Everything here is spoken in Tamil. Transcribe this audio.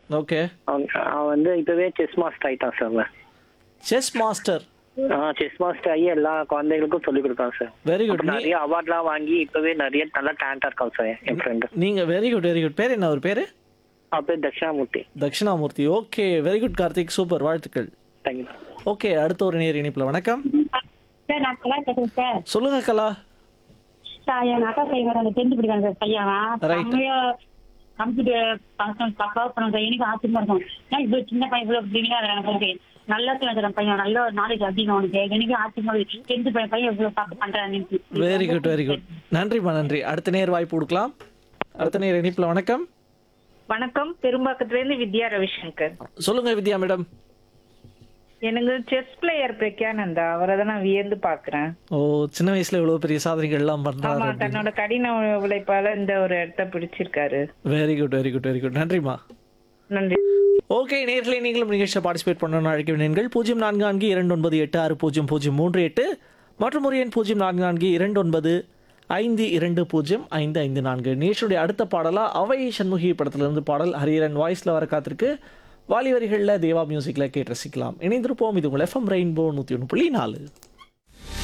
ஓகே அவன் அவன் வந்து இப்பவே செஸ் மாஸ்டர் ஆயிட்டான் சார் அவன் செஸ் மாஸ்டர் செஸ் மாஸ்டர் ஆகி எல்லா குழந்தைகளுக்கும் சொல்லிக் கொடுக்கான் சார் வெரி குட் அப்புறம் நிறைய அவார்ட்லாம் வாங்கி இப்பவே நிறைய நல்ல டேலண்டா இருக்கான் சார் என் ஃப்ரெண்டு நீங்க வெரி குட் வெரி குட் பேர் என்ன ஒரு பேரு அவன் பேர் Dakshinamurthy Dakshinamurthy okay very good Karthik super வாழ்த்துக்கள் தேங்க்யூ ஓகே அடுத்த ஒரு நேர் இணைப்புல வணக்கம் சார் நான் கலா பேசுறேன் சார் சொல்லுங்க கலா சார் எங்க அக்கா பையன் அந்த டென்த் படிக்கிறாங்க சார் பையன் Right. செம்மையா கம்ப்யூட்டர் ஃபங்க்ஷன் பக்காவா பண்ணுவோம் சார் எனக்கு ஆச்சரியமா இருக்கும் ஏன் இவ்வளவு சின்ன பையன் இவ்வளவு பிரிவியா எனக்கு நல்லா சார் பையன் நல்ல நாலேஜ் அதிகம் அவனுக்கு எனக்கு ஆச்சரியமா இருக்கு டென்த் பையன் பையன் இவ்வளவு பார்க்க பண்றான்னு வெரி குட் வெரி குட் நன்றிம்மா நன்றி அடுத்த நேர் வாய்ப்பு கொடுக்கலாம் அடுத்த நேர் இணைப்புல வணக்கம் வணக்கம் பெரும்பாக்கத்துல இருந்து வித்யா ரவிசங்கர் சொல்லுங்க வித்யா மேடம் எனக்கு செஸ் பிளேயர் பிரக்யானந்தா அவரை தான் நான் வியந்து பாக்குறேன் ஓ சின்ன வயசுல இவ்வளவு பெரிய சாதனைகள் எல்லாம் ஆமா பண்றாரு தன்னோட கடின உழைப்பால இந்த ஒரு இடத்த பிடிச்சிருக்காரு very good very good very good நன்றிம்மா நன்றி ஓகே நேர்களை நீங்களும் நிகழ்ச்சியை பார்ட்டிசிபேட் பண்ணணும்னு அழைக்க வேண்டியீர்கள் பூஜ்ஜியம் நான்கு நான்கு இரண்டு ஒன்பது எட்டு ஆறு பூஜ்ஜியம் பூஜ்ஜியம் மூன்று எட்டு மற்றும் ஒரு எண் பூஜ்ஜியம் நான்கு நான்கு இரண்டு ஒன்பது ஐந்து இரண்டு பூஜ்ஜியம் ஐந்து ஐந்து நான்கு நேஷனுடைய அடுத்த பாடலா அவை சண்முகி படத்திலிருந்து பாடல் ஹரியரன் வாய்ஸ்ல வர காத்திருக்கு வாலி வரிகளில் தேவா மியூசிக்ல கேட்டு ரசிக்கலாம் இணைந்திருப்போம் இது உங்கள் எஃப்எம் ரெயின்போ நூற்றி ஒன்று புள்ளி நாலு